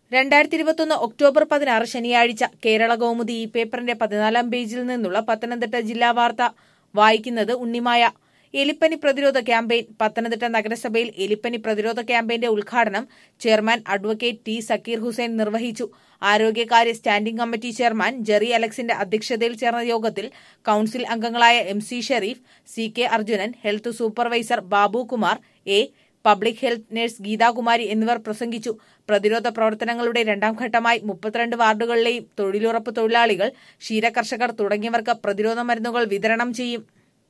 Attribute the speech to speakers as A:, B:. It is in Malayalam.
A: രണ്ടായിരത്തി ഇരുപത്തൊന്ന് ഒക്ടോബർ പതിനാറ് ശനിയാഴ്ച കേരള കൗമുദി ഈ പേപ്പറിന്റെ പതിനാലാം പേജിൽ നിന്നുള്ള പത്തനംതിട്ട ജില്ലാ വാർത്ത വായിക്കുന്നത് ഉണ്ണിമായ എലിപ്പനി പ്രതിരോധ ക്യാമ്പയിൻ പത്തനംതിട്ട നഗരസഭയിൽ എലിപ്പനി പ്രതിരോധ ക്യാമ്പയിന്റെ ഉദ്ഘാടനം chairman advocate T Zakir Hussain നിർവഹിച്ചു ആരോഗ്യകാര്യ സ്റ്റാൻഡിംഗ് കമ്മിറ്റി ചെയർമാൻ ജെറി അലക്സിന്റെ അധ്യക്ഷതയിൽ ചേർന്ന യോഗത്തിൽ കൌൺസിൽ അംഗങ്ങളായ M C Sharif C K Arjunan health supervisor Babu Kumar A public health nurse Geethakumari എന്നിവർ പ്രസംഗിച്ചു പ്രതിരോധ പ്രവർത്തനങ്ങളുടെ രണ്ടാം ഘട്ടമായി മുപ്പത്തിരണ്ട് വാർഡുകളിലെയും തൊഴിലുറപ്പ് തൊഴിലാളികൾ ക്ഷീരകർഷകർ തുടങ്ങിയവർക്ക് പ്രതിരോധ മരുന്നുകൾ വിതരണം ചെയ്യും